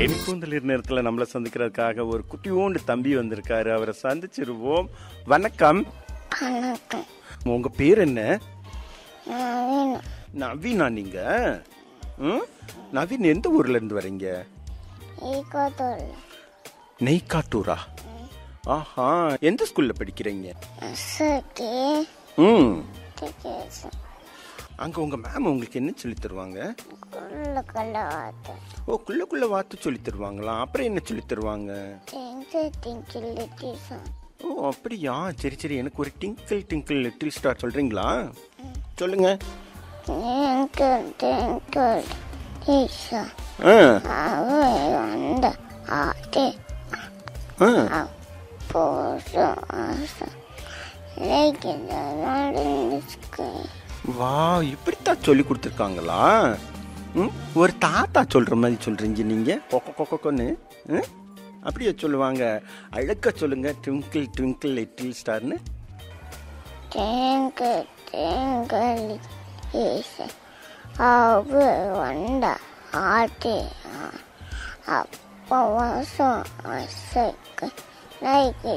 என் கூந்தலிர் நேரத்தில் நம்மளை சந்திக்கிறதுக்காக ஒரு குட்டியோண்டு தம்பி வந்திருக்காரு அவரை சந்திச்சிருவோம் வணக்கம் வணக்கம் உங்க பேர் என்ன நவீன் நவீனா நீங்க ம்? நவீன் எந்த ஊர்ல இருந்து வரீங்க ஈகோத்தூர் நெய்காட்டூரா ஆஹா எந்த ஸ்கூல்ல படிக்கிறீங்க சரி ம் டிக்கெட்ஸ் அங்க உங்க மேம் உங்களுக்கு என்ன சொல்லி தருவாங்க குள்ள கல்ல வார்த்தை ஓ குள்ளக்குள்ள வாத்து சொல்லி தருவாங்களா அப்புறம் என்ன சொல்லி தருவாங்க டென்த்து டிங்கிள் லிட்டிசம் ஓ அப்படியா சரி சரி எனக்கு ஒரு டிங்கிள் டிங்கிள் லிட்டில் ஸ்டார் சொல்றீங்களா சொல்லுங்க டிங்கிள் டிங்கிள் டீச்சர் ஆ அவ வந்த ஆட்டி ஆ போதும் ஆசை லேக்கிந்த நடந்துச்சுக்கு வா இப்படித்தான் சொல்லி கொடுத்துருக்காங்களா ம் ஒரு தாத்தா சொல்ற மாதிரி சொல்றீங்க நீங்க கொக்க கொக்கொன்னு ம்? அப்படியே சொல்லுவாங்க அழகா சொல்லுங்க ட்விங்கிள் ட்விங்கிள் லிட்டில் ஸ்டார்னு டிங்கிள் டிங்கிள் டீச்சர் அவ வந்த ஆட்டி அப்போ வாசம் ஆசைக்கு லைக்